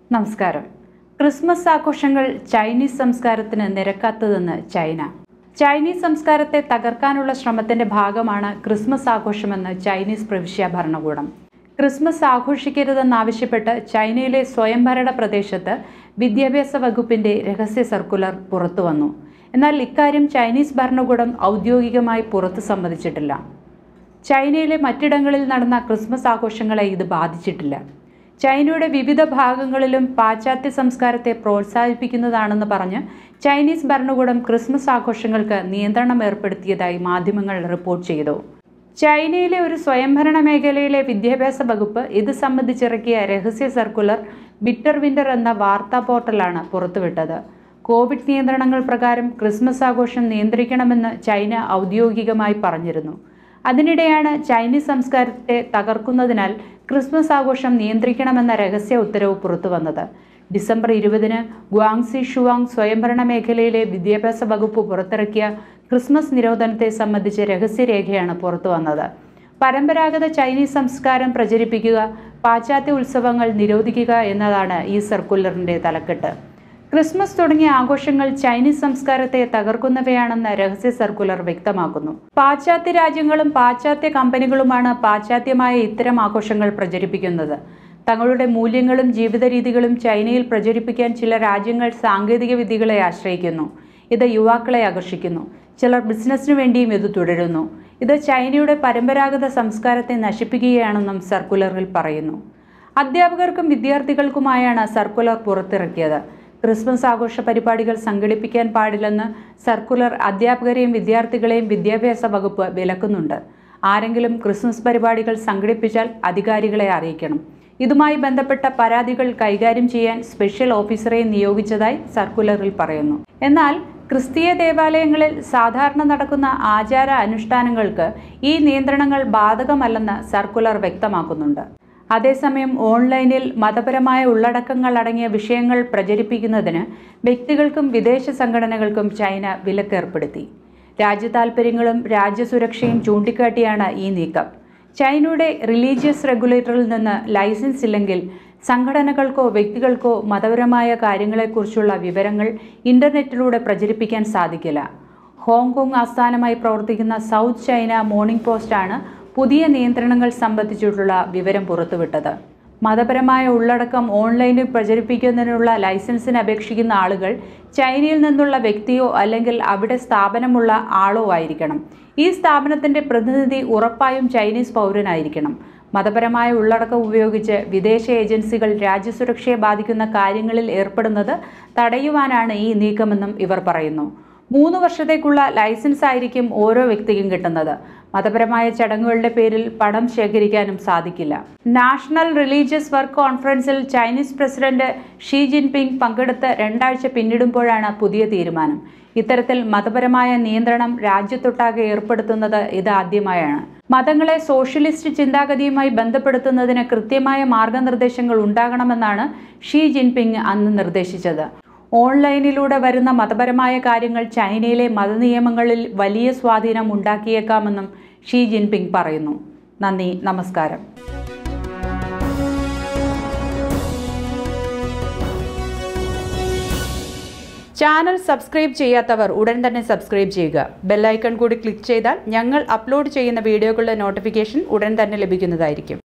നമസ്കാരം ക്രിസ്മസ് ആഘോഷങ്ങൾ ചൈനീസ് സംസ്കാരത്തിന് നിരക്കാത്തതെന്ന് ചൈന ചൈനീസ് സംസ്കാരത്തെ തകർക്കാനുള്ള ശ്രമത്തിന്റെ ഭാഗമാണ് ക്രിസ്മസ് ആഘോഷമെന്ന് ചൈനീസ് പ്രവിശ്യ ഭരണകൂടം ക്രിസ്മസ് ആഘോഷിക്കരുതെന്നാവശ്യപ്പെട്ട് ചൈനയിലെ സ്വയംഭരണ പ്രദേശത്ത് വിദ്യാഭ്യാസ വകുപ്പിന്റെ രഹസ്യ സർക്കുലർ പുറത്തുവന്നു എന്നാൽ ഇക്കാര്യം ചൈനീസ് ഭരണകൂടം ഔദ്യോഗികമായി പുറത്തു സമ്മതിച്ചിട്ടില്ല ചൈനയിലെ മറ്റിടങ്ങളിൽ നടന്ന ക്രിസ്മസ് ആഘോഷങ്ങളെ ഇത് ബാധിച്ചിട്ടില്ല ചൈനയുടെ വിവിധ ഭാഗങ്ങളിലും പാശ്ചാത്യ സംസ്കാരത്തെ പ്രോത്സാഹിപ്പിക്കുന്നതാണെന്ന് പറഞ്ഞ് ചൈനീസ് ഭരണകൂടം ക്രിസ്മസ് ആഘോഷങ്ങൾക്ക് നിയന്ത്രണം ഏർപ്പെടുത്തിയതായി മാധ്യമങ്ങൾ റിപ്പോർട്ട് ചെയ്തു ചൈനയിലെ ഒരു സ്വയംഭരണ മേഖലയിലെ വിദ്യാഭ്യാസ വകുപ്പ് ഇത് സംബന്ധിച്ചിറക്കിയ രഹസ്യ സർക്കുലർ ബിറ്റർ വിന്റർ എന്ന വാർത്താ പോർട്ടലാണ് പുറത്തുവിട്ടത് കോവിഡ് നിയന്ത്രണങ്ങൾ പ്രകാരം ക്രിസ്മസ് ആഘോഷം നിയന്ത്രിക്കണമെന്ന് ചൈന ഔദ്യോഗികമായി പറഞ്ഞിരുന്നു അതിനിടെയാണ് ചൈനീസ് സംസ്കാരത്തെ തകർക്കുന്നതിനാൽ ക്രിസ്മസ് ആഘോഷം നിയന്ത്രിക്കണമെന്ന രഹസ്യ ഉത്തരവ് പുറത്തുവന്നത് ഡിസംബർ ഇരുപതിന് ഗ്വാങ്സി ഷുവാങ് സ്വയംഭരണ മേഖലയിലെ വിദ്യാഭ്യാസ വകുപ്പ് പുറത്തിറക്കിയ ക്രിസ്മസ് നിരോധനത്തെ സംബന്ധിച്ച് രഹസ്യരേഖയാണ് പുറത്തുവന്നത് പരമ്പരാഗത ചൈനീസ് സംസ്കാരം പ്രചരിപ്പിക്കുക പാശ്ചാത്യ ഉത്സവങ്ങൾ നിരോധിക്കുക എന്നതാണ് ഈ സർക്കുലറിന്റെ തലക്കെട്ട് ക്രിസ്മസ് തുടങ്ങിയ ആഘോഷങ്ങൾ ചൈനീസ് സംസ്കാരത്തെ തകർക്കുന്നവയാണെന്ന് രഹസ്യ സർക്കുലർ വ്യക്തമാക്കുന്നു പാശ്ചാത്യ രാജ്യങ്ങളും പാശ്ചാത്യ കമ്പനികളുമാണ് പാശ്ചാത്യമായ ഇത്തരം ആഘോഷങ്ങൾ പ്രചരിപ്പിക്കുന്നത് തങ്ങളുടെ മൂല്യങ്ങളും ജീവിത രീതികളും ചൈനയിൽ പ്രചരിപ്പിക്കാൻ ചില രാജ്യങ്ങൾ സാങ്കേതിക വിദ്യകളെ ആശ്രയിക്കുന്നു ഇത് യുവാക്കളെ ആകർഷിക്കുന്നു ചിലർ ബിസിനസ്സിനു വേണ്ടിയും ഇത് തുടരുന്നു ഇത് ചൈനയുടെ പരമ്പരാഗത സംസ്കാരത്തെ നശിപ്പിക്കുകയാണെന്നും സർക്കുലറിൽ പറയുന്നു അധ്യാപകർക്കും വിദ്യാർത്ഥികൾക്കുമായാണ് സർക്കുലർ പുറത്തിറക്കിയത് ക്രിസ്മസ് ആഘോഷ പരിപാടികൾ സംഘടിപ്പിക്കാൻ പാടില്ലെന്ന് സർക്കുലർ അധ്യാപകരെയും വിദ്യാർത്ഥികളെയും വിദ്യാഭ്യാസ വകുപ്പ് വിലക്കുന്നുണ്ട് ആരെങ്കിലും ക്രിസ്മസ് പരിപാടികൾ സംഘടിപ്പിച്ചാൽ അധികാരികളെ അറിയിക്കണം ഇതുമായി ബന്ധപ്പെട്ട പരാതികൾ കൈകാര്യം ചെയ്യാൻ സ്പെഷ്യൽ ഓഫീസറെ നിയോഗിച്ചതായി സർക്കുലറിൽ പറയുന്നു എന്നാൽ ക്രിസ്തീയ ദേവാലയങ്ങളിൽ സാധാരണ നടക്കുന്ന ആചാര അനുഷ്ഠാനങ്ങൾക്ക് ഈ നിയന്ത്രണങ്ങൾ ബാധകമല്ലെന്ന് സർക്കുലർ വ്യക്തമാക്കുന്നുണ്ട് അതേസമയം ഓൺലൈനിൽ മതപരമായ ഉള്ളടക്കങ്ങൾ അടങ്ങിയ വിഷയങ്ങൾ പ്രചരിപ്പിക്കുന്നതിന് വ്യക്തികൾക്കും വിദേശ സംഘടനകൾക്കും ചൈന വിലക്കേർപ്പെടുത്തി രാജ്യതാൽപര്യങ്ങളും രാജ്യസുരക്ഷയും ചൂണ്ടിക്കാട്ടിയാണ് ഈ നീക്കം ചൈനയുടെ റിലീജിയസ് റെഗുലേറ്ററിൽ നിന്ന് ലൈസൻസ് ഇല്ലെങ്കിൽ സംഘടനകൾക്കോ വ്യക്തികൾക്കോ മതപരമായ കാര്യങ്ങളെക്കുറിച്ചുള്ള വിവരങ്ങൾ ഇന്റർനെറ്റിലൂടെ പ്രചരിപ്പിക്കാൻ സാധിക്കില്ല ഹോങ്കോങ് ആസ്ഥാനമായി പ്രവർത്തിക്കുന്ന സൗത്ത് ചൈന മോർണിംഗ് പോസ്റ്റാണ് പുതിയ നിയന്ത്രണങ്ങൾ സംബന്ധിച്ചിട്ടുള്ള വിവരം പുറത്തുവിട്ടത് മതപരമായ ഉള്ളടക്കം ഓൺലൈനിൽ പ്രചരിപ്പിക്കുന്നതിനുള്ള ലൈസൻസിന് അപേക്ഷിക്കുന്ന ആളുകൾ ചൈനയിൽ നിന്നുള്ള വ്യക്തിയോ അല്ലെങ്കിൽ അവിടെ സ്ഥാപനമുള്ള ആളോ ആയിരിക്കണം ഈ സ്ഥാപനത്തിന്റെ പ്രതിനിധി ഉറപ്പായും ചൈനീസ് പൗരനായിരിക്കണം മതപരമായ ഉള്ളടക്കം ഉപയോഗിച്ച് വിദേശ ഏജൻസികൾ രാജ്യസുരക്ഷയെ ബാധിക്കുന്ന കാര്യങ്ങളിൽ ഏർപ്പെടുന്നത് തടയുവാനാണ് ഈ നീക്കമെന്നും ഇവർ പറയുന്നു മൂന്ന് വർഷത്തേക്കുള്ള ലൈസൻസ് ആയിരിക്കും ഓരോ വ്യക്തിക്കും കിട്ടുന്നത് മതപരമായ ചടങ്ങുകളുടെ പേരിൽ പണം ശേഖരിക്കാനും സാധിക്കില്ല നാഷണൽ റിലീജിയസ് വർക്ക് കോൺഫറൻസിൽ ചൈനീസ് പ്രസിഡന്റ് ഷീ ജിൻപിങ് പങ്കെടുത്ത് രണ്ടാഴ്ച പിന്നിടുമ്പോഴാണ് പുതിയ തീരുമാനം ഇത്തരത്തിൽ മതപരമായ നിയന്ത്രണം രാജ്യത്തൊട്ടാകെ ഏർപ്പെടുത്തുന്നത് ഇത് ആദ്യമായാണ് മതങ്ങളെ സോഷ്യലിസ്റ്റ് ചിന്താഗതിയുമായി ബന്ധപ്പെടുത്തുന്നതിന് കൃത്യമായ മാർഗനിർദ്ദേശങ്ങൾ ഉണ്ടാകണമെന്നാണ് ഷീ ജിൻപിങ് അന്ന് നിർദ്ദേശിച്ചത് ഓൺലൈനിലൂടെ വരുന്ന മതപരമായ കാര്യങ്ങൾ ചൈനയിലെ മതനിയമങ്ങളിൽ വലിയ സ്വാധീനം ഉണ്ടാക്കിയേക്കാമെന്നും ഷീ ജിൻപിങ് പറയുന്നു നന്ദി നമസ്കാരം ചാനൽ സബ്സ്ക്രൈബ് ചെയ്യാത്തവർ ഉടൻ തന്നെ സബ്സ്ക്രൈബ് ചെയ്യുക ബെല്ലൈക്കൺ കൂടി ക്ലിക്ക് ചെയ്താൽ ഞങ്ങൾ അപ്ലോഡ് ചെയ്യുന്ന വീഡിയോകളുടെ നോട്ടിഫിക്കേഷൻ ഉടൻ തന്നെ ലഭിക്കുന്നതായിരിക്കും